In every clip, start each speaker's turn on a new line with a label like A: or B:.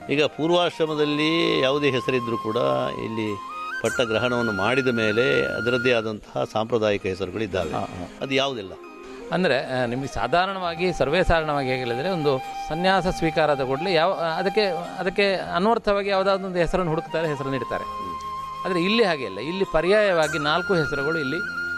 A: ಈಗ ಪೂರ್ವಾಶ್ರಮದಲ್ಲಿ ಯಾವುದೇ ಹೆಸರಿದ್ದರೂ ಕೂಡ ಇಲ್ಲಿ ಪಟ್ಟ ಗ್ರಹಣವನ್ನು ಮಾಡಿದ ಮೇಲೆ ಅದರದ್ದೇ ಆದಂತಹ ಸಾಂಪ್ರದಾಯಿಕ ಹೆಸರುಗಳಿದ್ದಾವೆ ಅದು ಯಾವುದೆಲ್ಲ
B: ಅಂದರೆ ನಿಮಗೆ ಸಾಧಾರಣವಾಗಿ ಸರ್ವೇ ಸಾಧಾರಣವಾಗಿ ಹೇಗೆ ಹೇಳಿದರೆ ಒಂದು ಸನ್ಯಾಸ ಸ್ವೀಕಾರದ ಕೂಡಲೇ ಯಾವ ಅದಕ್ಕೆ ಅದಕ್ಕೆ ಅನ್ವರ್ಥವಾಗಿ ಯಾವುದಾದ್ರು ಒಂದು ಹೆಸರನ್ನು ಹುಡುಕ್ತಾರೆ ಹೆಸರನ್ನು ಇಡ್ತಾರೆ ಆದರೆ ಇಲ್ಲಿ ಹಾಗೆ ಇಲ್ಲ ಇಲ್ಲಿ ಪರ್ಯಾಯವಾಗಿ ನಾಲ್ಕು ಹೆಸರುಗಳು ಇಲ್ಲಿ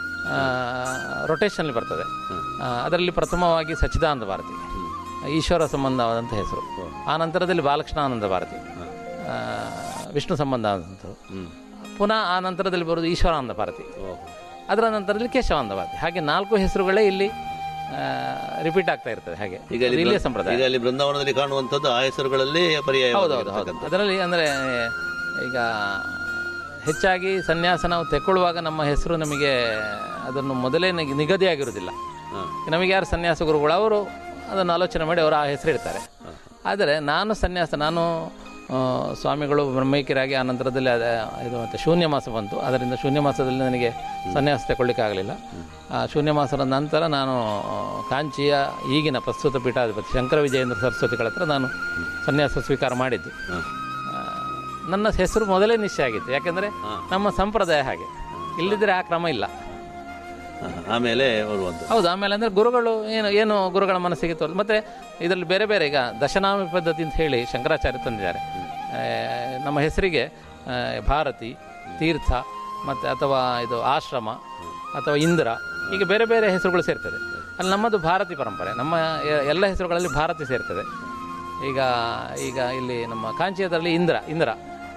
B: ರೊಟೇಷನಲ್ಲಿ ಬರ್ತದೆ ಆ, ಅದರಲ್ಲಿ ಪ್ರಥಮವಾಗಿ ಸಚ್ಚಿದಾನಂದ ಭಾರತಿ ಈಶ್ವರ ಸಂಬಂಧವಾದಂಥ ಹೆಸರು ಆ ನಂತರದಲ್ಲಿ ಬಾಲಕೃಷ್ಣಾನಂದ ಭಾರತಿ ಆ, ವಿಷ್ಣು ಸಂಬಂಧವಾದಂಥದ್ದು ಪುನಃ ಆ ನಂತರದಲ್ಲಿ ಬರೋದು ಈಶ್ವರಾನಂದ ಭಾರತಿ ಅದರ ನಂತರದಲ್ಲಿ ಕೇಶವಾನಂದ ಭಾರತಿ ಹಾಗೆ ನಾಲ್ಕು ಹೆಸರುಗಳೇ ಇಲ್ಲಿ ರಿಪೀಟ್ ಆಗ್ತಾ ಇರ್ತದೆ ಹಾಗೆ
A: ಈಗ ಅಲ್ಲಿ
B: ಇಲ್ಲಿಯ
A: ಬೃ-
B: ಸಂಪ್ರದಾಯ
A: ಈಗ ಅಲ್ಲಿ ಬೃಂದಾವನದಲ್ಲಿ ಕಾಣುವಂಥದ್ದು ಆ ಹೆಸರುಗಳಲ್ಲೇ ಪರ್ಯಾಯ
B: ಹೌದೌದು ಹೌದು ಅದರಲ್ಲಿ ಅಂದರೆ ಈಗ ಹೆಚ್ಚಾಗಿ ಸನ್ಯಾಸ ನಾವು ತೆಕ್ಕೊಳ್ಳುವಾಗ ನಮ್ಮ ಹೆಸರು ನಮಗೆ ಅದನ್ನು ಮೊದಲೇ ನಿಗ- ನಿಗದಿಯಾಗಿರುವುದಿಲ್ಲ ನಮಗೆ ಯಾರು ಸನ್ಯಾಸ ಗುರುಗಳು ಅವರು ಅದನ್ನು ಆಲೋಚನೆ ಮಾಡಿ ಅವರು ಆ ಹೆಸರು ಇಡ್ತಾರೆ ಆದರೆ ನಾನು ಸನ್ಯಾಸ ನಾನು ಆ, ಸ್ವಾಮಿಗಳು ಬ್ರಹ್ಮೈಕ್ಯರಾಗಿ ಆ ನಂತರದಲ್ಲಿ ಅದೇ ಇದು ಮತ್ತು ಶೂನ್ಯ ಮಾಸ ಬಂತು ಅದರಿಂದ ಶೂನ್ಯ ಮಾಸದಲ್ಲಿ ನನಗೆ ಸನ್ಯಾಸ ತಗೊಳ್ಳಿಕ್ಕೆ ಆಗಲಿಲ್ಲ ಆ ಶೂನ್ಯ ಮಾಸದ ನಂತರ ನಾನು ಆ, ಕಾಂಚಿಯ ಈಗಿನ ಪ್ರಸ್ತುತ ಪೀಠಾಧಿಪತಿ ಶಂಕರ ವಿಜಯೇಂದ್ರ ಸರಸ್ವತಿಗಳ ಹತ್ರ ನಾನು ಸನ್ಯಾಸ ಸ್ವೀಕಾರ ಮಾಡಿದ್ದು ಆ, ನನ್ನ ಹೆಸರು ಮೊದಲೇ ನಿಶ್ಚಯ ಆಗಿತ್ತು ಯಾಕೆಂದರೆ ನಮ್ಮ ಸಂಪ್ರದಾಯ ಹಾಗೆ ಇಲ್ಲದಿದ್ದರೆ ಆ ಕ್ರಮ ಇಲ್ಲ
A: ಆಮೇಲೆ ಬರುವಂಥದ್ದು
B: ಹೌದು ಆಮೇಲೆ ಅಂದರೆ ಗುರುಗಳು ಏನು ಏನು ಗುರುಗಳ ಮನಸ್ಸಿಗೆ ತೋರಿಸ್ ಮತ್ತು ಇದರಲ್ಲಿ ಬೇರೆ ಬೇರೆ ಈಗ ದಶನಾಮ ಪದ್ಧತಿ ಅಂತ ಹೇಳಿ ಶಂಕರಾಚಾರ್ಯ ತಂದಿದ್ದಾರೆ ಆ, ನಮ್ಮ ಹೆಸರಿಗೆ ಆ, ಭಾರತಿ ತೀರ್ಥ ಮತ್ತು ಅಥವಾ ಇದು ಆಶ್ರಮ ಅಥವಾ ಇಂದ್ರ ಈಗ ಬೇರೆ ಬೇರೆ ಹೆಸರುಗಳು ಸೇರ್ತದೆ ಅಲ್ಲಿ ನಮ್ಮದು ಭಾರತಿ ಪರಂಪರೆ ನಮ್ಮ ಎ- ಎಲ್ಲ ಹೆಸರುಗಳಲ್ಲಿ ಭಾರತಿ ಸೇರ್ತದೆ ಈಗ ಈಗ ಇಲ್ಲಿ ನಮ್ಮ ಕಾಂಚಿಯದಲ್ಲಿ ಇಂದ್ರ ಇಂದ್ರ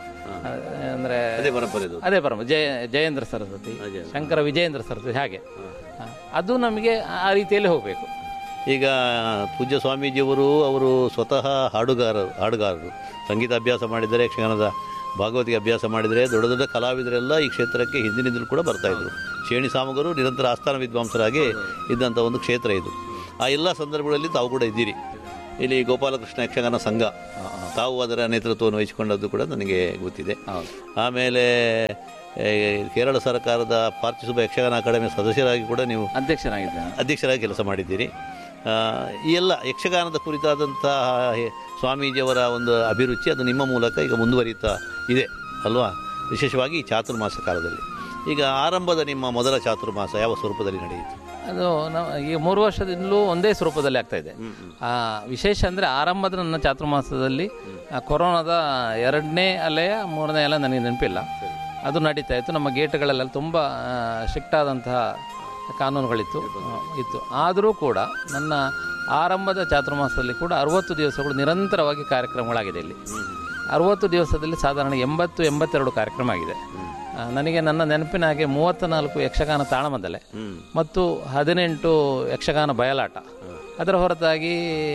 B: ಅಂದರೆ
A: ಅದೇ ಪರಂಪರೆ ಇದು
B: ಅದೇ ಪರಮ ಜಯ ಜಯೇಂದ್ರ ಸರಸ್ವತಿ ಶಂಕರ ವಿಜಯೇಂದ್ರ ಸರಸ್ವತಿ ಹಾಗೆ ಹ. ಅದು ನಮಗೆ ಆ ರೀತಿಯಲ್ಲಿ ಹೋಗಬೇಕು
A: ಈಗ ಪೂಜ್ಯ ಸ್ವಾಮೀಜಿಯವರು ಅವರು ಸ್ವತಃ ಹಾಡುಗಾರರು ಹಾಡುಗಾರರು ಸಂಗೀತ ಅಭ್ಯಾಸ ಮಾಡಿದರೆ ಯಕ್ಷಗಾನದ ಭಾಗವತಿಗೆ ಅಭ್ಯಾಸ ಮಾಡಿದರೆ ದೊಡ್ಡ ದೊಡ್ಡ ಕಲಾವಿದರೆಲ್ಲ ಈ ಕ್ಷೇತ್ರಕ್ಕೆ ಹಿಂದಿನಿಂದಲೂ ಕೂಡ ಬರ್ತಾ ಇದ್ರು ಶೇಣಿ ಸಾಮಗರು ನಿರಂತರ ಆಸ್ಥಾನ ವಿದ್ವಾಂಸರಾಗಿ ಇದ್ದಂಥ ಒಂದು ಕ್ಷೇತ್ರ ಇದು ಆ ಎಲ್ಲ ಸಂದರ್ಭಗಳಲ್ಲಿ ತಾವು ಕೂಡ ಇದ್ದೀರಿ ಇಲ್ಲಿ ಗೋಪಾಲಕೃಷ್ಣ ಯಕ್ಷಗಾನ ಸಂಘ ತಾವು ಅದರ ನೇತೃತ್ವವನ್ನು ವಹಿಸಿಕೊಂಡದ್ದು ಕೂಡ ನನಗೆ ಗೊತ್ತಿದೆ ಆಮೇಲೆ ಏ, ಕೇರಳ ಸರ್ಕಾರದ ಪಾರ್ಥಿಸುವ ಯಕ್ಷಗಾನ ಅಕಾಡೆಮಿ ಸದಸ್ಯರಾಗಿ ಕೂಡ ನೀವು
B: ಅಧ್ಯಕ್ಷನಾಗಿದ್ದೇನೆ
A: ಅಧ್ಯಕ್ಷರಾಗಿ ಕೆಲಸ ಮಾಡಿದ್ದೀರಿ ಆ, ಈ ಎಲ್ಲ ಯಕ್ಷಗಾನದ ಕುರಿತಾದಂತಹ ಹೆ- ಸ್ವಾಮೀಜಿಯವರ ಒಂದು ಅಭಿರುಚಿ ಅದು ನಿಮ್ಮ ಮೂಲಕ ಈಗ ಮುಂದುವರಿತಾ ಇದೆ ಅಲ್ವಾ ವಿಶೇಷವಾಗಿ ಈ ಚಾತುರ್ಮಾಸ ಕಾಲದಲ್ಲಿ ಈಗ ಆರಂಭದ ನಿಮ್ಮ ಮೊದಲ ಚಾತುರ್ಮಾಸ ಯಾವ ಸ್ವರೂಪದಲ್ಲಿ ನಡೆಯಿತು
B: ಅದು ನಾವು ಈಗ ಮೂರು ವರ್ಷದಿಂದಲೂ ಒಂದೇ ಸ್ವರೂಪದಲ್ಲಿ ಆಗ್ತಾ ಇದೆ ಆ, ವಿಶೇಷ ಅಂದರೆ ಆರಂಭದ ನನ್ನ ಚಾತುರ್ಮಾಸದಲ್ಲಿ ಆ, ಕೊರೋನಾದ ಎರಡನೇ ಅಲೆಯ ಮೂರನೇ ಅಲೆ ನನಗೆ ನೆನಪಿಲ್ಲ ಅದು ನಡೀತಾ ಇತ್ತು ನಮ್ಮ ಗೇಟ್ಗಳಲ್ಲೆಲ್ಲ ತುಂಬ ಸ್ಟ್ರಿಕ್ಟ್ ಆದಂತಹ ಕಾನೂನುಗಳಿತ್ತು ಆ, ಇತ್ತು ಆದರೂ ಕೂಡ ನನ್ನ ಆರಂಭದ ಚಾತುರ್ಮಾಸದಲ್ಲಿ ಕೂಡ ಅರುವತ್ತು ದಿವಸಗಳು ನಿರಂತರವಾಗಿ ಕಾರ್ಯಕ್ರಮಗಳಾಗಿದೆ ಇಲ್ಲಿ ಅರುವತ್ತು ದಿವಸದಲ್ಲಿ ಸಾಧಾರಣ ಎಂಬತ್ತು ಎಂಬತ್ತೆರಡು ಕಾರ್ಯಕ್ರಮ ಆಗಿದೆ ಆ, ನನಗೆ ನನ್ನ ನೆನಪಿನ ಹಾಗೆ ಮೂವತ್ತ ನಾಲ್ಕು ಯಕ್ಷಗಾನ ತಾಳಮದ್ದಲೆ ಮತ್ತು ಹದಿನೆಂಟು ಯಕ್ಷಗಾನ ಬಯಲಾಟ ಅದರ ಹೊರತಾಗಿ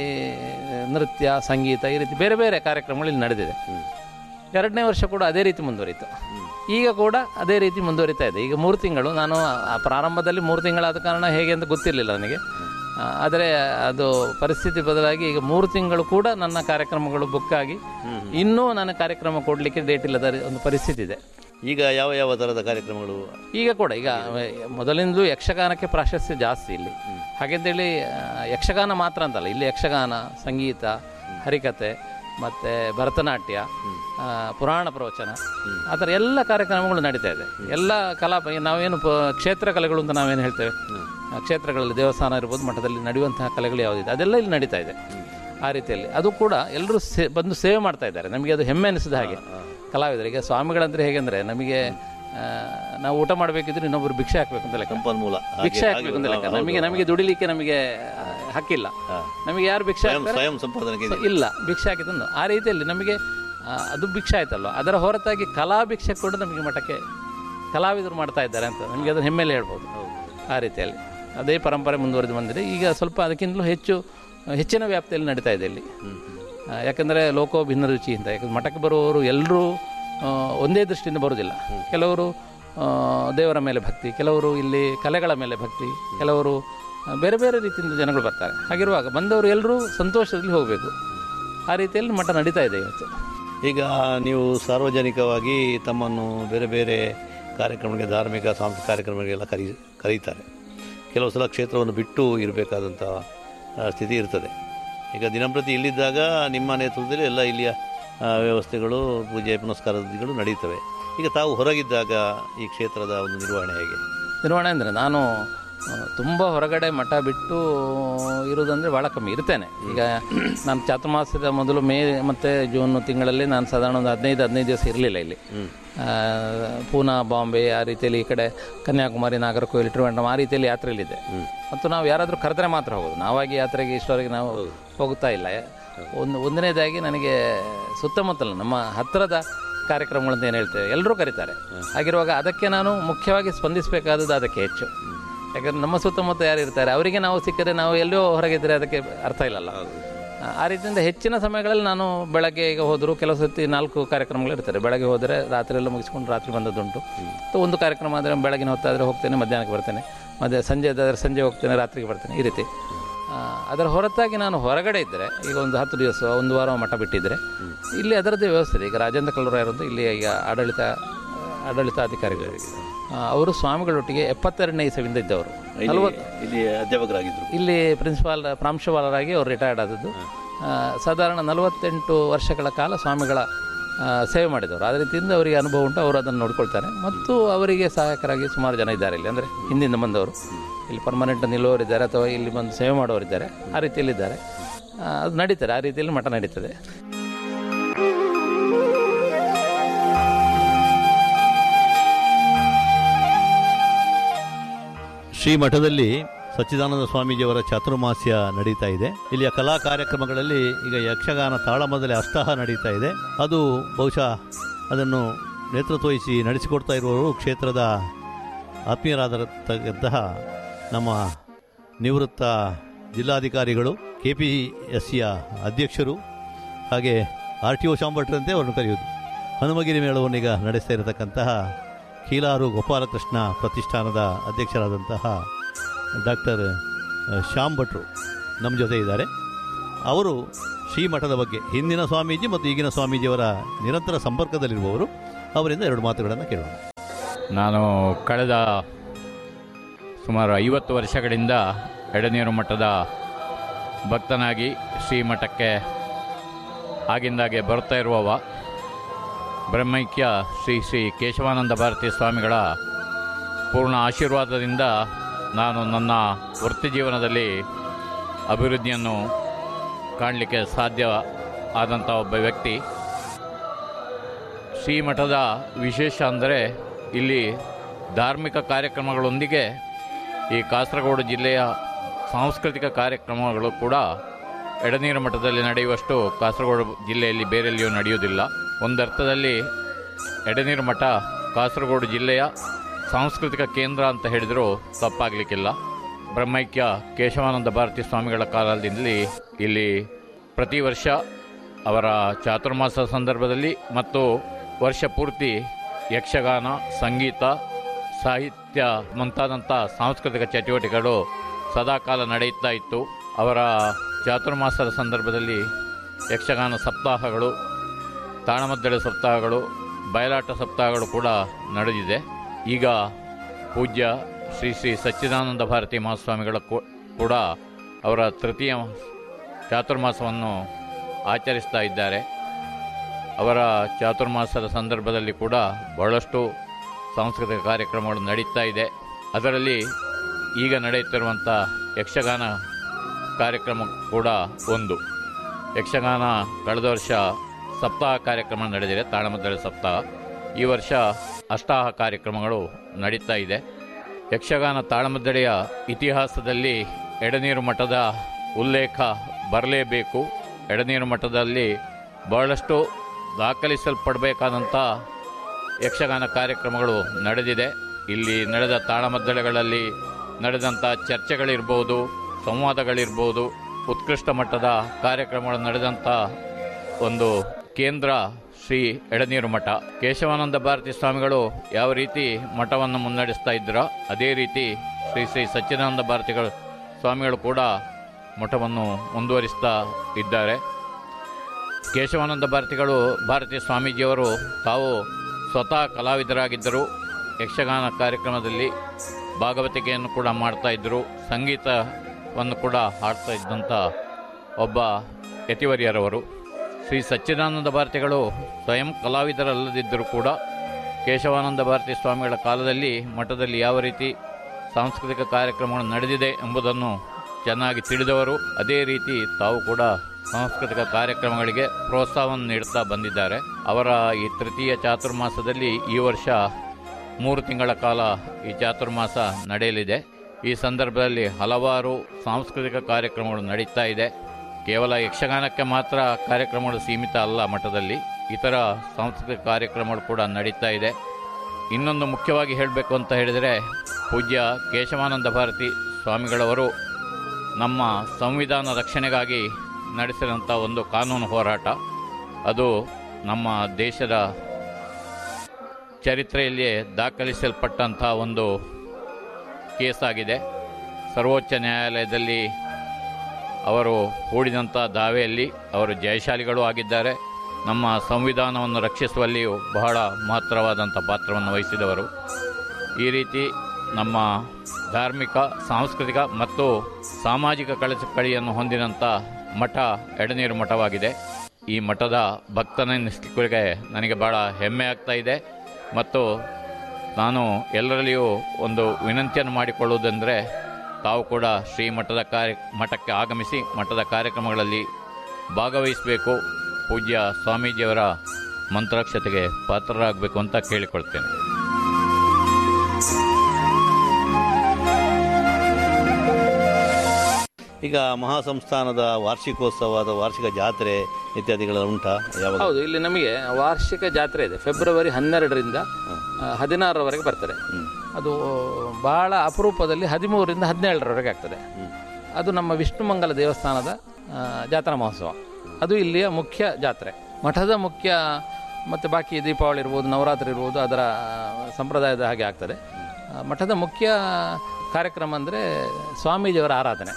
B: ನೃತ್ಯ ಸಂಗೀತ ಈ ರೀತಿ ಬೇರೆ ಬೇರೆ ಕಾರ್ಯಕ್ರಮಗಳು ಇಲ್ಲಿ ನಡೆದಿದೆ ಎರಡನೇ ವರ್ಷ ಕೂಡ ಅದೇ ರೀತಿ ಮುಂದುವರಿತು ಈಗ ಕೂಡ ಅದೇ ರೀತಿ ಮುಂದುವರಿತಾ ಇದೆ ಈಗ ಮೂರು ತಿಂಗಳು ನಾನು ಆ ಪ್ರಾರಂಭದಲ್ಲಿ ಮೂರು ತಿಂಗಳಾದ ಕಾರಣ ಹೇಗೆ ಅಂತ ಗೊತ್ತಿರಲಿಲ್ಲ ನನಗೆ ಆ, ಆದರೆ ಅದು ಪರಿಸ್ಥಿತಿ ಬದಲಾಗಿ ಈಗ ಮೂರು ತಿಂಗಳು ಕೂಡ ನನ್ನ ಕಾರ್ಯಕ್ರಮಗಳು ಬುಕ್ ಆಗಿ ಇನ್ನೂ ನನ್ನ ಕಾರ್ಯಕ್ರಮ ಕೊಡಲಿಕ್ಕೆ ಡೇಟ್ ಇಲ್ಲದ ಒಂದು ಪರಿಸ್ಥಿತಿ ಇದೆ
A: ಈಗ ಯಾವ ಯಾವ ಥರದ ಕಾರ್ಯಕ್ರಮಗಳು
B: ಈಗ ಕೂಡ ಈಗ ಮೊದಲಿಂದಲೂ ಯಕ್ಷಗಾನಕ್ಕೆ ಪ್ರಾಶಸ್ತ್ಯ ಜಾಸ್ತಿ ಇಲ್ಲಿ ಹಾಗೆಂತೇಳಿ ಆ, ಯಕ್ಷಗಾನ ಮಾತ್ರ ಅಂತಲ್ಲ ಇಲ್ಲಿ ಯಕ್ಷಗಾನ ಸಂಗೀತ ಹರಿಕತೆ ಮತ್ತು ಭರತನಾಟ್ಯ ಆ, ಪುರಾಣ ಪ್ರವಚನ ಆ ಥರ ಎಲ್ಲ ಕಾರ್ಯಕ್ರಮಗಳು ನಡೀತಾ ಇದೆ ಎಲ್ಲ ಕಲಾ ನಾವೇನು ಪ- ಕ್ಷೇತ್ರ ಕಲೆಗಳು ಅಂತ ನಾವೇನು ಹೇಳ್ತೇವೆ ಆ, ಕ್ಷೇತ್ರಗಳಲ್ಲಿ ದೇವಸ್ಥಾನ ಇರ್ಬೋದು ಮಠದಲ್ಲಿ ನಡೆಯುವಂತಹ ಕಲೆಗಳು ಯಾವುದಿದೆ ಅದೆಲ್ಲ ಇಲ್ಲಿ ನಡೀತಾ ಇದೆ ಆ ರೀತಿಯಲ್ಲಿ ಅದು ಕೂಡ ಎಲ್ಲರೂ ಸೇ ಬಂದು ಸೇವೆ ಮಾಡ್ತಾ ಇದ್ದಾರೆ ನಮಗೆ ಅದು ಹೆಮ್ಮೆ ಅನಿಸಿದ ಹಾಗೆ ಕಲಾವಿದರಿಗೆ ಸ್ವಾಮಿಗಳಂದ್ರೆ ಹೇಗೆಂದ್ರೆ ನಮಗೆ ಆ, ನಾವು ಊಟ ಮಾಡಬೇಕಿದ್ರೆ ಇನ್ನೊಬ್ಬರು ಭಿಕ್ಷೆ ಹಾಕ್ಬೇಕು ಅಂತ ಲೆಕ್ಕ
A: ಸಂಪನ್ಮೂಲ ಹಾಗೆ-
B: ಭಿಕ್ಷೆ ಹಾಕ್ಬೇಕು ಅಂತ ಲೆಕ್ಕ
A: ಹೌದು,
B: ನಮಗೆ
A: ಹೌದು.
B: ನಮಗೆ ದುಡಿಲಿಕ್ಕೆ ನಮಗೆ ಆ, ಹಕ್ಕಿಲ್ಲ ನಮಗೆ ಯಾರು ಭಿಕ್ಷೆ
A: ಸ್ವಯಂ
B: ಹಾಕ್ತಾರೆ?
A: ಸ್ವಯಂ ಸಂಪಾದನೆಗೆ ಇದೆ.
B: ಇಲ್ಲ ಭಿಕ್ಷೆ ಹಾಕಿದ್ದು ಆ ರೀತಿಯಲ್ಲಿ ನಮಗೆ ಆ, ಅದು ಭಿಕ್ಷೆ ಆಯ್ತಲ್ವ ಅದರ ಹೊರತಾಗಿ ಕಲಾ ಭಿಕ್ಷೆ ಕೂಡ ನಮಗೆ ಮಠಕ್ಕೆ ಕಲಾವಿದರು ಮಾಡ್ತಾ ಇದ್ದಾರೆ ಅಂತ ನಮಗೆ ಅದು ಹೆಮ್ಮೆಲೆ ಹೇಳ್ಬೋದು ಆ ರೀತಿಯಲ್ಲಿ ಅದೇ ಪರಂಪರೆ ಮುಂದುವರೆದು ಬಂದಿದೆ ಈಗ ಸ್ವಲ್ಪ ಅದಕ್ಕಿಂತಲೂ ಹೆಚ್ಚು ಹೆಚ್ಚಿನ ವ್ಯಾಪ್ತಿಯಲ್ಲಿ ನಡೀತಾ ಇದೆ ಇಲ್ಲಿ ಆ, ಯಾಕಂದರೆ ಲೋಕೋ ಭಿನ್ನ ರುಚಿ ಅಂತ ಯಾಕಂದ್ರೆ ಮಠಕ್ಕೆ ಬರುವವರು ಎಲ್ಲರೂ ಆ, ಒಂದೇ ದೃಷ್ಟಿಯಿಂದ ಬರುವುದಿಲ್ಲ ಕೆಲವರು ಆ, ದೇವರ ಮೇಲೆ ಭಕ್ತಿ ಕೆಲವರು ಇಲ್ಲಿ ಕಲೆಗಳ ಮೇಲೆ ಭಕ್ತಿ ಕೆಲವರು ಆ, ಬೇರೆ ಬೇರೆ ರೀತಿಯಿಂದ ಜನಗಳು ಬರ್ತಾರೆ ಹಾಗಿರುವಾಗ ಬಂದವರು ಎಲ್ಲರೂ ಸಂತೋಷದಲ್ಲಿ ಹೋಗಬೇಕು ಆ ರೀತಿಯಲ್ಲಿ ಮಠ ನಡೀತಾ ಇದೆ ಇವತ್ತು
A: ಈಗ ನೀವು ಸಾರ್ವಜನಿಕವಾಗಿ ತಮ್ಮನ್ನು ಬೇರೆ ಬೇರೆ ಕಾರ್ಯಕ್ರಮಗಳಿಗೆ ಧಾರ್ಮಿಕ ಸಾಂಸ್ಕೃತಿಕ ಕಾರ್ಯಕ್ರಮಗಳಿಗೆಲ್ಲ ಕರೀ ಕರೀತಾರೆ ಕೆಲವು ಸಲ ಕ್ಷೇತ್ರವನ್ನು ಬಿಟ್ಟು ಇರಬೇಕಾದಂಥ ಆ, ಸ್ಥಿತಿ ಇರ್ತದೆ ಈಗ ದಿನಂಪ್ರತಿ ಇಲ್ಲಿದ್ದಾಗ ನಿಮ್ಮ ನೇತೃತ್ವದಲ್ಲಿ ಎಲ್ಲ ಇಲ್ಲಿಯ ಆ, ವ್ಯವಸ್ಥೆಗಳು ಪೂಜೆ ಪುನಸ್ಕಾರಗಳು ನಡೀತವೆ ಈಗ ತಾವು ಹೊರಗಿದ್ದಾಗ ಈ ಕ್ಷೇತ್ರದ ಒಂದು ನಿರ್ವಹಣೆ ಹೇಗೆ
B: ನಿರ್ವಹಣೆ ಅಂದರೆ ನಾನು ತುಂಬ ಹೊರಗಡೆ ಮಠ ಬಿಟ್ಟು ಇರೋದಂದರೆ ಭಾಳ ಕಮ್ಮಿ ಇರ್ತೇನೆ ಈಗ ನಾನು ಚಾತುರ್ಮಾಸದ ಮೊದಲು ಮೇ ಮತ್ತು ಜೂನ್ ತಿಂಗಳಲ್ಲಿ ನಾನು ಸಾಧಾರಣ ಒಂದು ಹದಿನೈದು ಹದಿನೈದು ದಿವಸ ಇರಲಿಲ್ಲ ಇಲ್ಲಿ ಆ, ಪೂನಾ ಬಾಂಬೆ ಆ ರೀತಿಯಲ್ಲಿ ಈ ಕಡೆ ಕನ್ಯಾಕುಮಾರಿ ನಾಗರಕೋಯಿಲ್ ಟ್ರಿವೆಂಡ್ರಮ್ ಆ ರೀತಿಯಲ್ಲಿ ಯಾತ್ರೆಯಲ್ಲಿದೆ ಮತ್ತು ನಾವು ಯಾರಾದರೂ ಕರೆದ್ರೆ ಮಾತ್ರ ಹೋಗೋದು ನಾವಾಗಿ ಯಾತ್ರೆಗೆ ಇಷ್ಟವರೆಗೆ ನಾವು ಹೋಗ್ತಾ ಇಲ್ಲ ಒಂದು ಒಂದನೇದಾಗಿ ನನಗೆ ಸುತ್ತಮುತ್ತಲ ನಮ್ಮ ಹತ್ತಿರದ ಕಾರ್ಯಕ್ರಮಗಳಂತ ಏನು ಹೇಳ್ತೇವೆ ಎಲ್ಲರೂ ಕರೀತಾರೆ ಹಾಗಿರುವಾಗ ಅದಕ್ಕೆ ನಾನು ಮುಖ್ಯವಾಗಿ ಸ್ಪಂದಿಸಬೇಕಾದದ್ದು ಅದಕ್ಕೆ ಹೆಚ್ಚು ಯಾಕಂದ್ರೆ ನಮ್ಮ ಸುತ್ತಮುತ್ತ ಯಾರು ಇರ್ತಾರೆ ಅವರಿಗೆ ನಾವು ಸಿಕ್ಕರೆ ನಾವು ಎಲ್ಲೋ ಹೊರಗಿದ್ರೆ ಅದಕ್ಕೆ ಅರ್ಥ ಇಲ್ಲಲ್ಲ ಆ, ಆ ರೀತಿಯಿಂದ ಹೆಚ್ಚಿನ ಸಮಯಗಳಲ್ಲಿ ನಾನು ಬೆಳಗ್ಗೆ ಈಗ ಹೋದರೂ ಕೆಲವು ಸರ್ತಿ ನಾಲ್ಕು ಕಾರ್ಯಕ್ರಮಗಳು ಇರ್ತಾರೆ ಬೆಳಗ್ಗೆ ಹೋದರೆ ರಾತ್ರಿ ಎಲ್ಲ ಮುಗಿಸ್ಕೊಂಡು ರಾತ್ರಿ ಬಂದದ್ದುಂಟು ಮತ್ತು ಒಂದು ಕಾರ್ಯಕ್ರಮ ಆದರೆ ಬೆಳಗಿನ ಹೊತ್ತಾದರೆ ಹೋಗ್ತೇನೆ ಮಧ್ಯಾಹ್ನಕ್ಕೆ ಬರ್ತೇನೆ ಮತ್ತು ಸಂಜೆ ಆದರೆ ಸಂಜೆ ಹೋಗ್ತೇನೆ ರಾತ್ರಿಗೆ ಬರ್ತೇನೆ ಈ ರೀತಿ ಆ, ಅದರ ಹೊರತಾಗಿ ನಾನು ಹೊರಗಡೆ ಇದ್ದರೆ ಈಗ ಒಂದು ಹತ್ತು ದಿವಸ ಒಂದು ವಾರ ಮಠ ಬಿಟ್ಟಿದ್ದರೆ ಇಲ್ಲಿ ಅದರದ್ದೇ ವ್ಯವಸ್ಥೆ ಇದೆ ಈಗ ರಾಜೇಂದ್ರ ಕಲ್ಲೂರಾಯರಂತ ಇಲ್ಲಿ ಈಗ ಆಡಳಿತ ಆಡಳಿತಾಧಿಕಾರಿಗಳು ಆ, ಅವರು ಸ್ವಾಮಿಗಳೊಟ್ಟಿಗೆ ಎಪ್ಪತ್ತೆರಡನೇ ಇಸವಿಂದ ಇದ್ದವರು ನಲವತ್ತು
A: ಇಲ್ಲಿ ಅಧ್ಯಾಪಕರಾಗಿದ್ದರು
B: ಇಲ್ಲಿ ಪ್ರಿನ್ಸಿಪಾಲ್ ಪ್ರಾಂಶುಪಾಲರಾಗಿ ಅವರು ರಿಟೈರ್ಡ್ ಆದದ್ದು ಆ, ಸಾಧಾರಣ ನಲವತ್ತೆಂಟು ವರ್ಷಗಳ ಕಾಲ ಸ್ವಾಮಿಗಳ ಆ, ಸೇವೆ ಮಾಡಿದವರು ಅದೇ ರೀತಿಯಿಂದ ಅವರಿಗೆ ಅನುಭವ ಉಂಟು ಅವರು ಅದನ್ನು ನೋಡ್ಕೊಳ್ತಾರೆ ಮತ್ತು ಅವರಿಗೆ ಸಹಾಯಕರಾಗಿ ಸುಮಾರು ಜನ ಇದ್ದಾರೆ ಇಲ್ಲಿ ಅಂದರೆ ಹಿಂದಿಂದ ಬಂದವರು ಇಲ್ಲಿ ಪರ್ಮನೆಂಟ್ ನಿಲ್ಲುವವರಿದ್ದಾರೆ ಅಥವಾ ಇಲ್ಲಿ ಬಂದು ಸೇವೆ ಮಾಡುವವರಿದ್ದಾರೆ ಆ ರೀತಿಯಲ್ಲಿದ್ದಾರೆ ಆ, ಅದು ನಡೀತಾರೆ ಆ ರೀತಿಯಲ್ಲಿ ಮಠ ನಡೀತದೆ
A: ಶ್ರೀ ಮಠದಲ್ಲಿ ಸಚ್ಚಿದಾನಂದ ಸ್ವಾಮೀಜಿಯವರ ಚಾತುರ್ಮಾಸ್ಯ ನಡೀತಾ ಇದೆ ಇಲ್ಲಿಯ ಕಲಾ ಕಾರ್ಯಕ್ರಮಗಳಲ್ಲಿ ಈಗ ಯಕ್ಷಗಾನ ತಾಳಮದ್ದಲೆ ಅಷ್ಟಹ ನಡೀತಾ ಇದೆ ಅದು ಬಹುಶಃ ಅದನ್ನು ನೇತೃತ್ವ ವಹಿಸಿ ನಡೆಸಿಕೊಡ್ತಾ ಇರುವವರು ಕ್ಷೇತ್ರದ ಆತ್ಮೀಯರಾದಂತಹ ನಮ್ಮ ನಿವೃತ್ತ ಜಿಲ್ಲಾಧಿಕಾರಿಗಳು ಕೆ ಪಿ ಎಸ್ ಸಿಯ ಅಧ್ಯಕ್ಷರು ಹಾಗೆ ಆರ್ ಟಿ ಒ ಶಾಂಭಟ್ರಂತೆ ಅವರನ್ನು ಕರೆಯುವುದು ಹನುಮಗಿರಿ ಮೇಳವನ್ನು ಈಗ ನಡೆಸ್ತಾ ಇರತಕ್ಕಂತಹ ಕೀಲಾರು ಗೋಪಾಲಕೃಷ್ಣ ಪ್ರತಿಷ್ಠಾನದ ಅಧ್ಯಕ್ಷರಾದಂತಹ ಡಾಕ್ಟರ್ ಶ್ಯಾಮ್ ಭಟ್ರು ನಮ್ಮ ಜೊತೆ ಇದ್ದಾರೆ ಅವರು ಶ್ರೀಮಠದ ಬಗ್ಗೆ ಹಿಂದಿನ ಸ್ವಾಮೀಜಿ ಮತ್ತು ಈಗಿನ ಸ್ವಾಮೀಜಿಯವರ ನಿರಂತರ ಸಂಪರ್ಕದಲ್ಲಿರುವವರು ಅವರಿಂದ ಎರಡು ಮಾತುಗಳನ್ನು ಕೇಳೋಣ
C: ನಾನು ಕಳೆದ ಸುಮಾರು ಐವತ್ತು ವರ್ಷಗಳಿಂದ ಎಡನೀರು ಮಠದ ಭಕ್ತನಾಗಿ ಶ್ರೀಮಠಕ್ಕೆ ಆಗಿಂದಾಗೆ ಬರ್ತಾ ಇರುವವ ಬ್ರಹ್ಮೈಕ್ಯ ಶ್ರೀ ಶ್ರೀ ಕೇಶವಾನಂದ ಭಾರತಿ ಸ್ವಾಮಿಗಳ ಪೂರ್ಣ ಆಶೀರ್ವಾದದಿಂದ ನಾನು ನನ್ನ ವೃತ್ತಿ ಜೀವನದಲ್ಲಿ ಅಭಿವೃದ್ಧಿಯನ್ನು ಕಾಣಲಿಕ್ಕೆ ಸಾಧ್ಯ ಆದಂಥ ಒಬ್ಬ ವ್ಯಕ್ತಿ ಶ್ರೀಮಠದ ವಿಶೇಷ ಅಂದರೆ ಇಲ್ಲಿ ಧಾರ್ಮಿಕ ಕಾರ್ಯಕ್ರಮಗಳೊಂದಿಗೆ ಈ ಕಾಸರಗೋಡು ಜಿಲ್ಲೆಯ ಸಾಂಸ್ಕೃತಿಕ ಕಾರ್ಯಕ್ರಮಗಳು ಕೂಡ ಎಡನೀರು ಮಠದಲ್ಲಿ ನಡೆಯುವಷ್ಟು ಕಾಸರಗೋಡು ಜಿಲ್ಲೆಯಲ್ಲಿ ಬೇರೆಲ್ಲಿಯೂ ನಡೆಯುವುದಿಲ್ಲ ಒಂದರ್ಥದಲ್ಲಿ ಎಡನೀರು ಮಠ ಕಾಸರಗೋಡು ಜಿಲ್ಲೆಯ ಸಾಂಸ್ಕೃತಿಕ ಕೇಂದ್ರ ಅಂತ ಹೇಳಿದರೂ ತಪ್ಪಾಗಲಿಕ್ಕಿಲ್ಲ ಬ್ರಹ್ಮೈಕ್ಯ ಕೇಶವಾನಂದ ಭಾರತಿ ಸ್ವಾಮಿಗಳ ಕಾಲದಲ್ಲಿ ಇಲ್ಲಿ ಪ್ರತಿ ವರ್ಷ ಅವರ ಚಾತುರ್ಮಾಸ ಸಂದರ್ಭದಲ್ಲಿ ಮತ್ತು ವರ್ಷ ಪೂರ್ತಿ ಯಕ್ಷಗಾನ ಸಂಗೀತ ಸಾಹಿತ್ಯ ಮುಂತಾದಂಥ ಸಾಂಸ್ಕೃತಿಕ ಚಟುವಟಿಕೆಗಳು ಸದಾಕಾಲ ನಡೆಯುತ್ತಾ ಇತ್ತು ಅವರ ಚಾತುರ್ಮಾಸದ ಸಂದರ್ಭದಲ್ಲಿ ಯಕ್ಷಗಾನ ಸಪ್ತಾಹಗಳು ತಾಳಮದ್ದಳೆ ಸಪ್ತಾಹಗಳು ಬಯಲಾಟ ಸಪ್ತಾಹಗಳು ಕೂಡ ನಡೆದಿದೆ ಈಗ ಪೂಜ್ಯ ಶ್ರೀ ಶ್ರೀ ಸಚ್ಚಿದಾನಂದ ಭಾರತಿ ಮಹಾಸ್ವಾಮಿಗಳ ಕೂ- ಕೂಡ ಅವರ ತೃತೀಯ ಚಾತುರ್ಮಾಸವನ್ನು ಆಚರಿಸ್ತಾ ಇದ್ದಾರೆ ಅವರ ಚಾತುರ್ಮಾಸದ ಸಂದರ್ಭದಲ್ಲಿ ಕೂಡ ಬಹಳಷ್ಟು ಸಾಂಸ್ಕೃತಿಕ ಕಾರ್ಯಕ್ರಮಗಳು ನಡೀತಾ ಇದೆ ಅದರಲ್ಲಿ ಈಗ ನಡೆಯುತ್ತಿರುವಂಥ ಯಕ್ಷಗಾನ ಕಾರ್ಯಕ್ರಮ ಕೂಡ ಒಂದು ಯಕ್ಷಗಾನ ಕಳೆದ ವರ್ಷ ಸಪ್ತಾಹ ಕಾರ್ಯಕ್ರಮ ನಡೆದಿದೆ ತಾಳಮದ್ದಳೆ ಸಪ್ತಾಹ ಈ ವರ್ಷ ಅಷ್ಟಾಹ ಕಾರ್ಯಕ್ರಮಗಳು ನಡೀತಾ ಇದೆ ಯಕ್ಷಗಾನ ತಾಳಮದ್ದಳೆಯ ಇತಿಹಾಸದಲ್ಲಿ ಎಡನೀರು ಮಠದ ಉಲ್ಲೇಖ ಬರಲೇಬೇಕು ಎಡನೀರು ಮಠದಲ್ಲಿ ಬಹಳಷ್ಟು ದಾಖಲಿಸಲ್ಪಡಬೇಕಾದಂಥ ಯಕ್ಷಗಾನ ಕಾರ್ಯಕ್ರಮಗಳು ನಡೆದಿದೆ ಇಲ್ಲಿ ನಡೆದ ತಾಳಮದ್ದಳೆಗಳಲ್ಲಿ ನಡೆದಂಥ ಚರ್ಚೆಗಳಿರ್ಬೋದು ಸಂವಾದಗಳಿರ್ಬೋದು ಉತ್ಕೃಷ್ಟ ಮಟ್ಟದ ಕಾರ್ಯಕ್ರಮಗಳು ನಡೆದಂಥ ಒಂದು ಕೇಂದ್ರ ಶ್ರೀ ಎಡನೀರು ಮಠ ಕೇಶವಾನಂದ ಭಾರತಿ ಸ್ವಾಮಿಗಳು ಯಾವ ರೀತಿ ಮಠವನ್ನು ಮುನ್ನಡೆಸ್ತಾ ಇದ್ದರೋ ಅದೇ ರೀತಿ ಶ್ರೀ ಶ್ರೀ ಸಚ್ಚಿದಾನಂದ ಭಾರತಿಗಳು ಸ್ವಾಮಿಗಳು ಕೂಡ ಮಠವನ್ನು ಮುಂದುವರಿಸ್ತಾ ಇದ್ದಾರೆ ಕೇಶವಾನಂದ ಭಾರತಿಗಳು ಭಾರತಿ ಸ್ವಾಮೀಜಿಯವರು ತಾವು ಸ್ವತಃ ಕಲಾವಿದರಾಗಿದ್ದರು ಯಕ್ಷಗಾನ ಕಾರ್ಯಕ್ರಮದಲ್ಲಿ ಭಾಗವತಿಕೆಯನ್ನು ಕೂಡ ಮಾಡ್ತಾ ಇದ್ದರು ಸಂಗೀತವನ್ನು ಕೂಡ ಹಾಡ್ತಾ ಇದ್ದಂಥ ಒಬ್ಬ ಯತಿವರ್ಯರವರು ಶ್ರೀ ಶ್ರೀ ಸಚ್ಚಿದಾನಂದ ಭಾರತಿಗಳು ಸ್ವಯಂ ಕಲಾವಿದರಲ್ಲದಿದ್ದರೂ ಕೂಡ ಕೇಶವಾನಂದ ಭಾರತಿ ಸ್ವಾಮಿಗಳ ಕಾಲದಲ್ಲಿ ಮಠದಲ್ಲಿ ಯಾವ ರೀತಿ ಸಾಂಸ್ಕೃತಿಕ ಕಾರ್ಯಕ್ರಮಗಳು ನಡೆದಿದೆ ಎಂಬುದನ್ನು ಚೆನ್ನಾಗಿ ತಿಳಿದವರು ಅದೇ ರೀತಿ ತಾವು ಕೂಡ ಸಾಂಸ್ಕೃತಿಕ ಕಾರ್ಯಕ್ರಮಗಳಿಗೆ ಪ್ರೋತ್ಸಾಹವನ್ನು ನೀಡುತ್ತಾ ಬಂದಿದ್ದಾರೆ ಅವರ ಈ ತೃತೀಯ ಚಾತುರ್ಮಾಸದಲ್ಲಿ ಈ ವರ್ಷ ಮೂರು ತಿಂಗಳ ಕಾಲ ಈ ಚಾತುರ್ಮಾಸ ನಡೆಯಲಿದೆ ಈ ಸಂದರ್ಭದಲ್ಲಿ ಹಲವಾರು ಸಾಂಸ್ಕೃತಿಕ ಕಾರ್ಯಕ್ರಮಗಳು ನಡೀತಾ ಇದೆ ಕೇವಲ ಯಕ್ಷಗಾನಕ್ಕೆ ಮಾತ್ರ ಕಾರ್ಯಕ್ರಮಗಳು ಸೀಮಿತ ಅಲ್ಲ ಮಠದಲ್ಲಿ ಇತರ ಸಾಂಸ್ಕೃತಿಕ ಕಾರ್ಯಕ್ರಮಗಳು ಕೂಡ ನಡೀತಾ ಇದೆ ಇನ್ನೊಂದು ಮುಖ್ಯವಾಗಿ ಹೇಳಬೇಕು ಅಂತ ಹೇಳಿದರೆ ಪೂಜ್ಯ ಕೇಶವಾನಂದ ಭಾರತಿ ಸ್ವಾಮಿಗಳವರು ನಮ್ಮ ಸಂವಿಧಾನ ರಕ್ಷಣೆಗಾಗಿ ನಡೆಸಿದಂಥ ಒಂದು ಕಾನೂನು ಹೋರಾಟ ಅದು ನಮ್ಮ ದೇಶದ ಚರಿತ್ರೆಯಲ್ಲಿಯೇ ದಾಖಲಿಸಲ್ಪಟ್ಟಂಥ ಒಂದು ಕೇಸಾಗಿದೆ ಸರ್ವೋಚ್ಚ ನ್ಯಾಯಾಲಯದಲ್ಲಿ ಅವರು ಹೂಡಿದಂಥ ದಾವೆಯಲ್ಲಿ ಅವರು ಜಯಶಾಲಿಗಳು ಆಗಿದ್ದಾರೆ ನಮ್ಮ ಸಂವಿಧಾನವನ್ನು ರಕ್ಷಿಸುವಲ್ಲಿಯೂ ಬಹಳ ಮಹತ್ತರವಾದಂಥ ಪಾತ್ರವನ್ನು ವಹಿಸಿದವರು ಈ ರೀತಿ ನಮ್ಮ ಧಾರ್ಮಿಕ ಸಾಂಸ್ಕೃತಿಕ ಮತ್ತು ಸಾಮಾಜಿಕ ಕಳಕಳಿಯನ್ನು ಹೊಂದಿದಂಥ ಮಠ ಎಡನೀರು ಮಠವಾಗಿದೆ ಈ ಮಠದ ಭಕ್ತನೆನಿಸಲಿಕ್ಕೆ ನನಗೆ ಬಹಳ ಹೆಮ್ಮೆ ಆಗ್ತಾ ಇದೆ ಮತ್ತು ನಾನು ಎಲ್ಲರಲ್ಲಿಯೂ ಒಂದು ವಿನಂತಿಯನ್ನು ಮಾಡಿಕೊಳ್ಳುವುದೆಂದರೆ ತಾವು ಕೂಡ ಶ್ರೀ ಮಠದ ಕಾರ್ಯ ಮಠಕ್ಕೆ ಆಗಮಿಸಿ ಮಠದ ಕಾರ್ಯಕ್ರಮಗಳಲ್ಲಿ ಭಾಗವಹಿಸಬೇಕು ಪೂಜ್ಯ ಸ್ವಾಮೀಜಿಯವರ ಮಂತ್ರಾಕ್ಷತೆಗೆ ಪಾತ್ರರಾಗಬೇಕು ಅಂತ ಕೇಳಿಕೊಳ್ತೇನೆ
A: ಈಗ ಮಹಾಸಂಸ್ಥಾನದ ವಾರ್ಷಿಕೋತ್ಸವದ ವಾರ್ಷಿಕ ಜಾತ್ರೆ ಇತ್ಯಾದಿಗಳ ಉಂಟಾ ಯಾವಾಗ
B: ಹೌದು ಇಲ್ಲಿ ನಮಗೆ ವಾರ್ಷಿಕ ಜಾತ್ರೆ ಇದೆ ಫೆಬ್ರವರಿ ಹನ್ನೆರಡರಿಂದ ಆ, ಹದಿನಾರರವರೆಗೆ ಬರ್ತದೆ ಅದು ಬಹಳ ಅಪರೂಪದಲ್ಲಿ ಹದಿಮೂರರಿಂದ ಹದಿನೇಳರವರೆಗೆ ಆಗ್ತದೆ ಅದು ನಮ್ಮ ವಿಷ್ಣುಮಂಗಲ ದೇವಸ್ಥಾನದ ಆ, ಜಾತ್ರಾ ಮಹೋತ್ಸವ ಅದು ಇಲ್ಲಿಯ ಮುಖ್ಯ ಜಾತ್ರೆ ಮಠದ ಮುಖ್ಯ ಮತ್ತು ಬಾಕಿ ದೀಪಾವಳಿ ಇರ್ಬೋದು ನವರಾತ್ರಿ ಇರ್ಬೋದು ಅದರ ಆ, ಸಂಪ್ರದಾಯದ ಹಾಗೆ ಆಗ್ತದೆ ಆ, ಮಠದ ಮುಖ್ಯ ಕಾರ್ಯಕ್ರಮ ಅಂದರೆ ಸ್ವಾಮೀಜಿಯವರ ಆರಾಧನೆ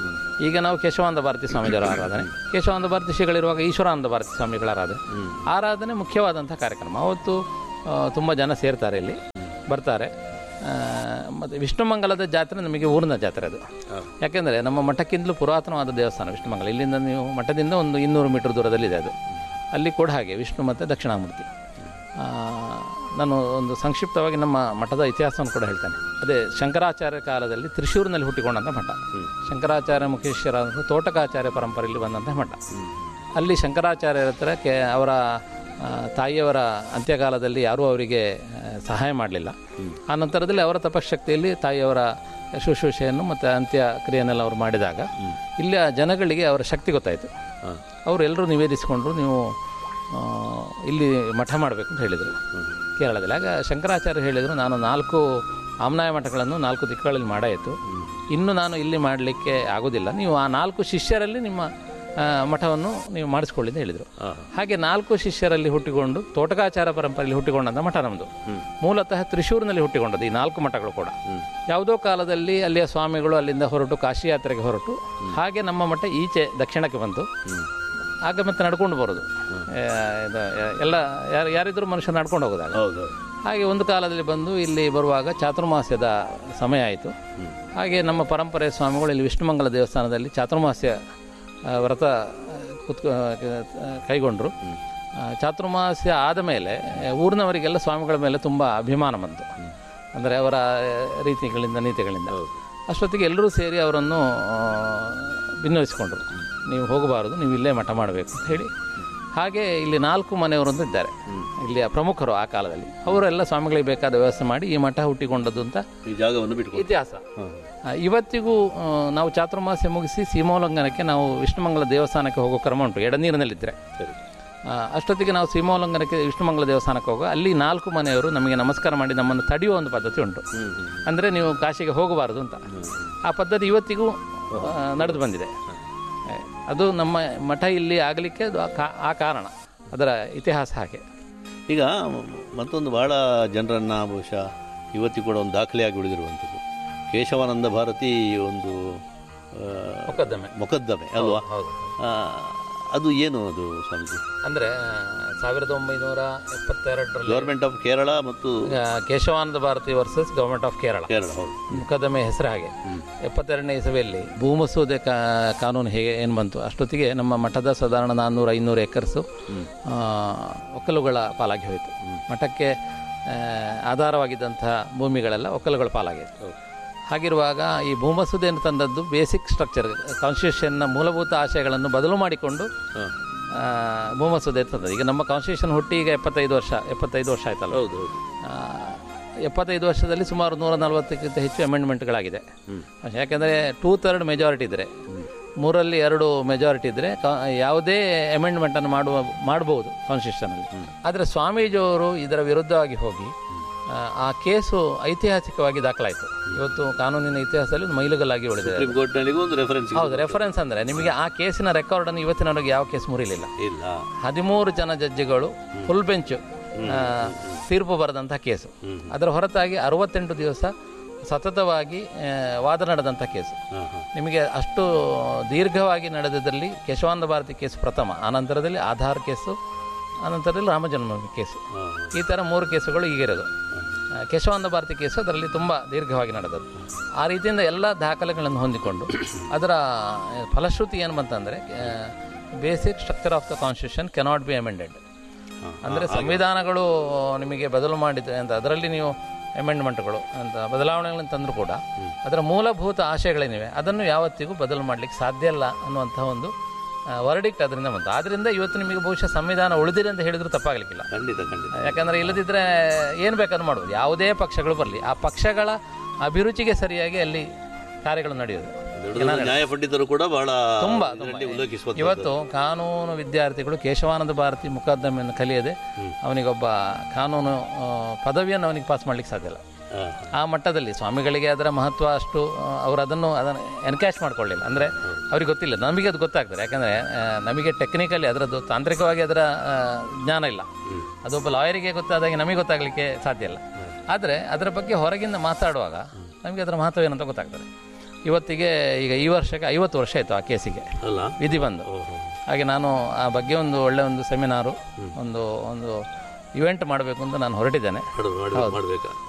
B: ಈಗ ನಾವು ಕೇಶವಾನಂದ ಭಾರತಿ ಸ್ವಾಮೀಜಿಯವರ ಆರಾಧನೆ ಕೇಶವಾನಂದ ಭಾರತಿ ಶ್ರೀಗಳಿರುವಾಗ ಈಶ್ವರಾನಂದ ಭಾರತಿ ಸ್ವಾಮಿಗಳ ಆರಾಧನೆ ಆರಾಧನೆ ಮುಖ್ಯವಾದಂಥ ಕಾರ್ಯಕ್ರಮ ಅವತ್ತು ಆ, ತುಂಬ ಜನ ಸೇರ್ತಾರೆ ಇಲ್ಲಿ ಬರ್ತಾರೆ ಆ, ಮತ್ತು ವಿಷ್ಣುಮಂಗಲದ ಜಾತ್ರೆ ನಮಗೆ ಊರಿನ ಜಾತ್ರೆ ಅದು ಯಾಕೆಂದರೆ ನಮ್ಮ ಮಠಕ್ಕಿಂತಲೂ ಪುರಾತನವಾದ ದೇವಸ್ಥಾನ ವಿಷ್ಣುಮಂಗಲ ಇಲ್ಲಿಂದ ನೀವು ಮಠದಿಂದ ಒಂದು ಇನ್ನೂರು ಮೀಟರ್ ದೂರದಲ್ಲಿದೆ ಅದು ಅಲ್ಲಿ ಕೂಡ ಹಾಗೆ ವಿಷ್ಣು ಮತ್ತು ದಕ್ಷಿಣಾಮೂರ್ತಿ ಆ, ನಾನು ಒಂದು ಸಂಕ್ಷಿಪ್ತವಾಗಿ ನಮ್ಮ ಮಠದ ಇತಿಹಾಸವನ್ನು ಕೂಡ ಹೇಳ್ತೇನೆ ಅದೇ ಶಂಕರಾಚಾರ್ಯ ಕಾಲದಲ್ಲಿ ತ್ರಿಶೂರಿನಲ್ಲಿ ಹುಟ್ಟಿಕೊಂಡಂಥ ಮಠ ಶಂಕರಾಚಾರ್ಯ ಮುಖೇಶ್ವರ ತೋಟಕಾಚಾರ್ಯ ಪರಂಪರೆಯಲ್ಲಿ ಬಂದಂಥ ಮಠ ಅಲ್ಲಿ ಶಂಕರಾಚಾರ್ಯರ ಹತ್ರ ಕೆ ಅವರ ಆ, ತಾಯಿಯವರ ಅಂತ್ಯಕಾಲದಲ್ಲಿ ಯಾರೂ ಅವರಿಗೆ ಆ, ಸಹಾಯ ಮಾಡಲಿಲ್ಲ ಆ ನಂತರದಲ್ಲಿ ಅವರ ತಪಶಕ್ತಿಯಲ್ಲಿ ತಾಯಿಯವರ ಶುಶ್ರೂಷೆಯನ್ನು ಮತ್ತು ಅಂತ್ಯ ಕ್ರಿಯೆಯನ್ನೆಲ್ಲ ಅವರು ಮಾಡಿದಾಗ ಇಲ್ಲಿಯ ಜನಗಳಿಗೆ ಅವರ ಶಕ್ತಿ ಗೊತ್ತಾಯಿತು ಅವರು ಎಲ್ಲರೂ ನಿವೇದಿಸಿಕೊಂಡ್ರು ನೀವು ಆ, ಇಲ್ಲಿ ಮಠ ಮಾಡಬೇಕು ಅಂತ ಹೇಳಿದರು ಕೇರಳದಲ್ಲಿ ಆಗ ಶಂಕರಾಚಾರ್ಯ ಹೇಳಿದರು ನಾನು ನಾಲ್ಕು ಆಮ್ನಾಯ ಮಠಗಳನ್ನು ನಾಲ್ಕು ದಿಕ್ಕುಗಳಲ್ಲಿ ಮಾಡಾಯಿತು ಇನ್ನು ನಾನು ಇಲ್ಲಿ ಮಾಡಲಿಕ್ಕೆ ಆಗೋದಿಲ್ಲ ನೀವು ಆ ನಾಲ್ಕು ಶಿಷ್ಯರಲ್ಲಿ ನಿಮ್ಮ ಆ, ಮಠವನ್ನು ನೀವು ಮಾಡಿಸ್ಕೊಳ್ಳಿ ಅಂತ ಹೇಳಿದರು ಹಾಗೆ ನಾಲ್ಕು ಶಿಷ್ಯರಲ್ಲಿ ಹುಟ್ಟಿಕೊಂಡು ತೋಟಕಾಚಾರ ಪರಂಪರೆಯಲ್ಲಿ ಹುಟ್ಟಿಕೊಂಡಂಥ ಮಠ ನಮ್ಮದು ಮೂಲತಃ ತ್ರಿಶೂರಿನಲ್ಲಿ ಹುಟ್ಟಿಕೊಂಡದ್ದು ಈ ನಾಲ್ಕು ಮಠಗಳು ಕೂಡ ಯಾವುದೋ ಕಾಲದಲ್ಲಿ ಅಲ್ಲಿಯ ಸ್ವಾಮಿಗಳು ಅಲ್ಲಿಂದ ಹೊರಟು ಕಾಶಿ ಯಾತ್ರೆಗೆ ಹೊರಟು ಹಾಗೆ ನಮ್ಮ ಮಠ ಈಚೆ ದಕ್ಷಿಣಕ್ಕೆ ಬಂತು ಆಗ ಮತ್ತೆ ನಡ್ಕೊಂಡು ಬರೋದು ಆ, ಇದು, ಎಲ್ಲ ಯಾರು ಯಾರಿದ್ರು ಮನುಷ್ಯರು ನಡ್ಕೊಂಡು ಹೋಗೋದಾಗ
A: ಹೌದು
B: ಹಾಗೆ ಒಂದು ಕಾಲದಲ್ಲಿ ಬಂದು ಇಲ್ಲಿ ಬರುವಾಗ ಚಾತುರ್ಮಾಸ್ಯದ ಸಮಯ ಆಯಿತು ಹಾಗೆ ನಮ್ಮ ಪರಂಪರೆ ಸ್ವಾಮಿಗಳು ಇಲ್ಲಿ ವಿಷ್ಣುಮಂಗಲ ದೇವಸ್ಥಾನದಲ್ಲಿ ಚಾತುರ್ಮಾಸ್ಯ ಆ, ವ್ರತ ಕುತ್ಕೊ ಕೈಗೊಂಡರು ಚಾತುರ್ಮಾಸ್ಯ ಆದ ಮೇಲೆ ಊರಿನವರಿಗೆಲ್ಲ ಸ್ವಾಮಿಗಳ ಮೇಲೆ ತುಂಬ ಅಭಿಮಾನ ಬಂತು ಅಂದರೆ ಅವರ ರೀತಿಗಳಿಂದ ನೀತಿಗಳಿಂದ ಅಷ್ಟೊತ್ತಿಗೆ ಎಲ್ಲರೂ ಸೇರಿ ಅವರನ್ನು ಆ, ಭಿನ್ನವಿಸಿಕೊಂಡ್ರು ನೀವು ಹೋಗಬಾರದು ನೀವು ಇಲ್ಲೇ ಮಠ ಮಾಡಬೇಕು ಅಂತ ಹೇಳಿ ಹಾಗೆ ಇಲ್ಲಿ ನಾಲ್ಕು ಮನೆಯವರೊಂದು ಇದ್ದಾರೆ ಇಲ್ಲಿಯ ಪ್ರಮುಖರು ಆ ಕಾಲದಲ್ಲಿ ಅವರೆಲ್ಲ ಸ್ವಾಮಿಗಳಿಗೆ ಬೇಕಾದ ವ್ಯವಸ್ಥೆ ಮಾಡಿ ಈ ಮಠ ಹುಟ್ಟಿಕೊಂಡದ್ದು ಅಂತ
A: ಈ ಜಾಗವನ್ನು ಬಿಟ್ಕೊಂಡು
B: ಇತಿಹಾಸ ಆ, ಇವತ್ತಿಗೂ ಆ, ನಾವು ಚಾತುರ್ಮಾಸ್ಯ ಮುಗಿಸಿ ಸೀಮೋಲ್ಲಂಘನಕ್ಕೆ ನಾವು ವಿಷ್ಣುಮಂಗಲ ದೇವಸ್ಥಾನಕ್ಕೆ ಹೋಗೋ ಕ್ರಮ ಉಂಟು ಎಡನೀರಿನಲ್ಲಿದ್ದರೆ
A: ಸರಿ
B: ಆ, ಅಷ್ಟೊತ್ತಿಗೆ ನಾವು ಸೀಮೋಲ್ಲಂಘನಕ್ಕೆ ವಿಷ್ಣುಮಂಗಲ ದೇವಸ್ಥಾನಕ್ಕೆ ಹೋಗೋ ಅಲ್ಲಿ ನಾಲ್ಕು ಮನೆಯವರು ನಮಗೆ ನಮಸ್ಕಾರ ಮಾಡಿ ನಮ್ಮನ್ನು ತಡೆಯುವ ಒಂದು ಪದ್ಧತಿ ಉಂಟು ಅಂದರೆ ನೀವು ಕಾಶಿಗೆ ಹೋಗಬಾರದು ಅಂತ ಆ ಪದ್ಧತಿ ಇವತ್ತಿಗೂ ಆ, ನಡೆದು ಬಂದಿದೆ ಆ, ಅದು ನಮ್ಮ ಮಠ ಇಲ್ಲಿ ಆಗಲಿಕ್ಕೆ ಅದು ಆ ಕಾ- ಆ ಕಾರಣ ಅದರ ಇತಿಹಾಸ ಹಾಗೆ
A: ಈಗ ಮತ್ತೊಂದು ಬಹಳ ಜನರನ್ನು ಬಹುಶಃ ಇವತ್ತಿಗೂ ಕೂಡ ಒಂದು ದಾಖಲೆಯಾಗಿ ಉಳಿದಿರುವಂಥದ್ದು ಕೇಶವಾನಂದ ಭಾರತಿ ಒಂದು ಆ,
B: ಮೊಕದ್ದಮೆ
A: ಮೊಕದ್ದಮೆ ಅಲ್ವಾ
B: ಹೌದು
A: ಆ, ಅದು ಏನು ಅದು ಸ್ವಾಮೀಜಿ
B: ಅಂದರೆ ಸಾವಿರದ ಒಂಬೈನೂರ ಎಪ್ಪತ್ತೆರಡರಲ್ಲಿ
A: ಗೌರ್ಮೆಂಟ್ ಆಫ್ ಕೇರಳ ಮತ್ತು
B: ಆ, Keshavananda Bharati versus government of Kerala
A: Kerala ಹೌದು
B: ಮುಖದಮೆ ಹೆಸರು ಹಾಗೆ ಎಪ್ಪತ್ತೆರಡನೇ ಇಸವಿಯಲ್ಲಿ ಭೂಮಸೂದೆ ಕಾ ಕಾನೂನು ಹೇಗೆ ಏನು ಬಂತು ಅಷ್ಟೊತ್ತಿಗೆ ನಮ್ಮ ಮಠದ ಸಾಧಾರಣ ನಾನ್ನೂರು ಐನೂರು ಎಕರ್ಸು ಆ, ಒಕ್ಕಲುಗಳ ಪಾಲಾಗಿ ಹೋಯಿತು ಮಠಕ್ಕೆ ಆ, ಆಧಾರವಾಗಿದ್ದಂತಹ ಭೂಮಿಗಳೆಲ್ಲ ಒಕ್ಕಲುಗಳ ಪಾಲಾಗಿದೆ ಹಾಗಿರುವಾಗ ಈ ಭೂಮಸೂದೆಯನ್ನು ತಂದದ್ದು ಬೇಸಿಕ್ ಸ್ಟ್ರಕ್ಚರ್ ಕಾನ್ಸ್ಟಿಟ್ಯೂಷನ್ನ ಮೂಲಭೂತ ಆಶಯಗಳನ್ನು ಬದಲು ಮಾಡಿಕೊಂಡು ಆ, ಭೂಮಸೂದೆ ತಂದದ್ದು ಈಗ ನಮ್ಮ ಕಾನ್ಸ್ಟಿಟ್ಯೂಷನ್ ಹುಟ್ಟಿ ಈಗ ಎಪ್ಪತ್ತೈದು ವರ್ಷ ಎಪ್ಪತ್ತೈದು ವರ್ಷ ಆಯ್ತಲ್ಲ
A: ಹೌದು ಹೌದು
B: ಆ, ಎಪ್ಪತ್ತೈದು ವರ್ಷದಲ್ಲಿ ಸುಮಾರು ನೂರ ನಲವತ್ತಕ್ಕಿಂತ ಹೆಚ್ಚು ಅಮೆಂಡ್ಮೆಂಟ್ಗಳಾಗಿದೆ ಯಾಕೆಂದರೆ ಟೂ ಥರ್ಡ್ ಮೆಜಾರಿಟಿ ಇದ್ದರೆ ಮೂರಲ್ಲಿ ಎರಡು ಮೆಜಾರಿಟಿ ಇದ್ದರೆ ಯಾವುದೇ ಅಮೆಂಡ್ಮೆಂಟನ್ನು ಮಾಡುವ ಮಾಡ್ಬೋದು ಕಾನ್ಸ್ಟಿಟ್ಯೂಷನಲ್ಲಿ ಆದರೆ ಸ್ವಾಮೀಜಿಯವರು ಇದರ ವಿರುದ್ಧವಾಗಿ ಹೋಗಿ ಆ, ಆ ಕೇಸು ಐತಿಹಾಸಿಕವಾಗಿ ದಾಖಲಾಯಿತು ಇವತ್ತು ಕಾನೂನಿನ ಇತಿಹಾಸದಲ್ಲಿ ಒಂದು ಮೈಲುಗಲ್ಲಾಗಿ ಉಳಿದಿದೆ
A: ಸುಪ್ರೀಂ ಕೋರ್ಟ್ನಲ್ಲಿಗೂ ಒಂದು ರೆಫರೆನ್ಸ್
B: ಹೌದು ರೆಫರೆನ್ಸ್ ಅಂದರೆ ನಿಮಗೆ ಆ ಕೇಸಿನ ರೆಕಾರ್ಡನ್ನು ಇವತ್ತಿನವರೆಗೆ ಯಾವ ಕೇಸ್ ಮುರಿಲಿಲ್ಲ
A: ಇಲ್ಲ
B: ಹದಿಮೂರು ಜನ ಜಡ್ಜಿಗಳು ಫುಲ್ ಬೆಂಚ್ ತೀರ್ಪು ಬರೆದಂಥ ಕೇಸು ಅದರ ಹೊರತಾಗಿ ಅರವತ್ತೆಂಟು ದಿವಸ ಸತತವಾಗಿ ಆ, ವಾದ ನಡೆದಂಥ ಕೇಸು
A: ಹಾಂ ಹಾಂ
B: ನಿಮಗೆ ಅಷ್ಟು ದೀರ್ಘವಾಗಿ ನಡೆದಿದ್ದಲ್ಲಿ ಕೇಶವಾನಂದ ಭಾರತಿ ಕೇಸು ಪ್ರಥಮ ಆನಂತರದಲ್ಲಿ ಆಧಾರ್ ಕೇಸು ಆನಂತರದಲ್ಲಿ ರಾಮಜನ್ಮಭೂಮಿ ಕೇಸು
A: ಹಾಂ
B: ಈ ಥರ ಮೂರು ಕೇಸುಗಳು ಈಗಿರೋದು ಆ, ಕೇಶವಾನಂದ ಭಾರತಿ ಕೇಸು ಅದರಲ್ಲಿ ತುಂಬ ದೀರ್ಘವಾಗಿ ನಡೆದದ್ದು ಆ ರೀತಿಯಿಂದ ಎಲ್ಲ ದಾಖಲೆಗಳನ್ನು ಹೊಂದಿಕೊಂಡು ಅದರ ಫಲಶ್ರುತಿ ಏನು ಬಂತಂದರೆ basic structure of the constitution cannot be amended ಅಂದರೆ ಸಂವಿಧಾನಗಳು ನಿಮಗೆ ಬದಲು ಮಾಡಿದೆ ಅಂತ ಅದರಲ್ಲಿ ನೀವು ಅಮೆಂಡ್ಮೆಂಟ್ಗಳು ಅಂತ ಬದಲಾವಣೆಗಳನ್ನು ತಂದರೂ ಕೂಡ ಅದರ ಮೂಲಭೂತ ಆಶಯಗಳೇನಿವೆ ಅದನ್ನು ಯಾವತ್ತಿಗೂ ಬದಲು ಮಾಡಲಿಕ್ಕೆ ಸಾಧ್ಯ ಇಲ್ಲ ಅನ್ನುವಂಥ ಒಂದು ವರ್ಡಿಕ್ಟ್ ಅದರಿಂದ ಬಂತು ಆದ್ದರಿಂದ ಇವತ್ತು ನಿಮಗೆ ಬಹುಶಃ ಸಂವಿಧಾನ ಉಳಿದಿದೆ ಅಂತ ಹೇಳಿದ್ರು ತಪ್ಪಾಗಲಿಕ್ಕಿಲ್ಲ
A: ಖಂಡಿತ ಖಂಡಿತ
B: ಯಾಕಂದರೆ ಇಲ್ಲದಿದ್ದರೆ ಏನು ಬೇಕಾದ್ರೂ ಮಾಡ್ಬೋದು ಯಾವುದೇ ಪಕ್ಷಗಳು ಬರಲಿ ಆ ಪಕ್ಷಗಳ ಅಭಿರುಚಿಗೆ ಸರಿಯಾಗಿ ಅಲ್ಲಿ ಕಾರ್ಯಗಳು ನಡೆಯೋದು
A: ದೊಡ್ಡ ದೊಡ್ಡ ನ್ಯಾಯ ಪಂಡಿತರು ಕೂಡ ಬಹಳ
B: ತುಂಬ
A: ಇದರಲ್ಲಿ ಉಲ್ಲೇಖಿಸುವ
B: ಇವತ್ತು ಕಾನೂನು ವಿದ್ಯಾರ್ಥಿಗಳು ಕೇಶವಾನಂದ ಭಾರತಿ ಮುಖದ್ದಮೆಯನ್ನು ಕಲಿಯದೆ ಅವನಿಗೊಬ್ಬ ಕಾನೂನು ಆ, ಪದವಿಯನ್ನು ಅವನಿಗೆ ಪಾಸ್ ಮಾಡ್ಲಿಕ್ಕೆ ಸಾಧ್ಯ ಇಲ್ಲ
A: ಹಾಂ
B: ಆ ಮಟ್ಟದಲ್ಲಿ ಸ್ವಾಮಿಗಳಿಗೆ ಅದರ ಮಹತ್ವ ಅಷ್ಟು ಆ, ಅವರು ಅದನ್ನು ಅದನ್ನು ಎನ್ಕ್ಯಾಶ್ ಮಾಡ್ಕೊಳ್ಳಿಲ್ಲ ಅಂದರೆ ಅವ್ರಿಗೆ ಗೊತ್ತಿಲ್ಲ ನಮಗೆ ಅದು ಗೊತ್ತಾಗ್ತದೆ ಯಾಕಂದರೆ ನಮಗೆ ಟೆಕ್ನಿಕಲಿ ಅದರದ್ದು ತಾಂತ್ರಿಕವಾಗಿ ಅದರ ಆ, ಜ್ಞಾನ ಇಲ್ಲ ಅದೊಬ್ಬ ಲಾಯರಿಗೆ ಗೊತ್ತಾದಾಗೆ ನಮಗೆ ಗೊತ್ತಾಗಲಿಕ್ಕೆ ಸಾಧ್ಯ ಇಲ್ಲ ಆದರೆ ಅದರ ಬಗ್ಗೆ ಹೊರಗಿಂದ ಮಾತಾಡುವಾಗ ನಮಗೆ ಅದರ ಮಹತ್ವ ಏನಂತ ಗೊತ್ತಾಗ್ತದೆ ಇವತ್ತಿಗೆ ಈಗ ಈ ವರ್ಷಕ್ಕೆ ಐವತ್ತು ವರ್ಷ ಆಯಿತು ಆ ಕೇಸಿಗೆ
A: ಅಲ್ಲ
B: ವಿಧಿ ಬಂದು ಹಾಗೆ ನಾನು ಆ ಬಗ್ಗೆ ಒಂದು ಒಳ್ಳೆ ಒಂದು ಸೆಮಿನಾರು ಒಂದು ಒಂದು ಇವೆಂಟ್ ಮಾಡಬೇಕು ಅಂತ ನಾನು ಹೊರಟಿದ್ದೇನೆ
A: ಮಾಡು- ಮಾಡು- ಮಾಡ್ಬೇಕಾ